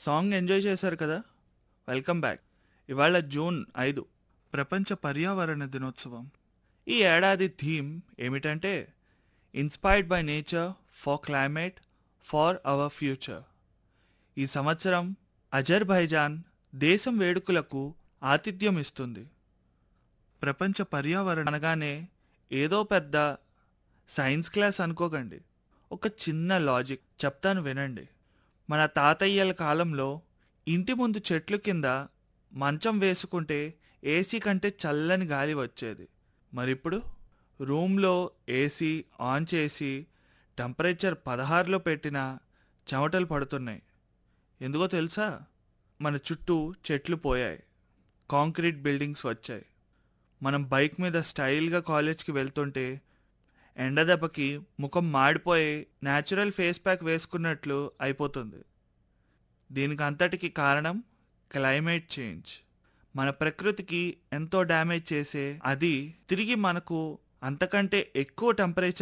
song enjoy చేశారు కదా welcome back ఇవాళ జూన్ ఐదు ప్రపంచ పర్యావరణ దినోత్సవం ఈ ఏడాది థీమ్ ఏమిటంటే inspired by nature for climate for our future ఈ సంవత్సరం అజర్బైజాన్ దేశం వేడుకలకు ఆతిథ్యం ఇస్తుంది ప్రపంచ పర్యావరణ అనగానే ఏదో పెద్ద సైన్స్ క్లాస్ అనుకోకండి ఒక చిన్న లాజిక్ చెప్తాను వినండి మన తాతయ్యల కాలంలో ఇంటి ముందు చెట్లు కింద మంచం వేసుకుంటే ఏసీ కంటే చల్లని గాలి వచ్చేది మరిప్పుడు రూమ్లో ఏసీ ఆన్ చేసి టెంపరేచర్ పదహారులో పెట్టినా చెమటలు పడుతున్నాయి ఎందుకో తెలుసా మన చుట్టూ చెట్లు పోయాయి కాంక్రీట్ బిల్డింగ్స్ వచ్చాయి మనం బైక్ మీద స్టైల్గా కాలేజ్కి వెళ్తుంటే ఎండ దెబ్బకి ముఖం మాడిపోయి న్యాచురల్ ఫేస్ ప్యాక్ వేసుకున్నట్లు అయిపోతుంది దీనికి అంతటికి కారణం క్లైమేట్ చేంజ్ మన ప్రకృతికి ఎంతో డ్యామేజ్ చేసే అది తిరిగి మనకు అంతకంటే ఎక్కువ టెంపరేచర్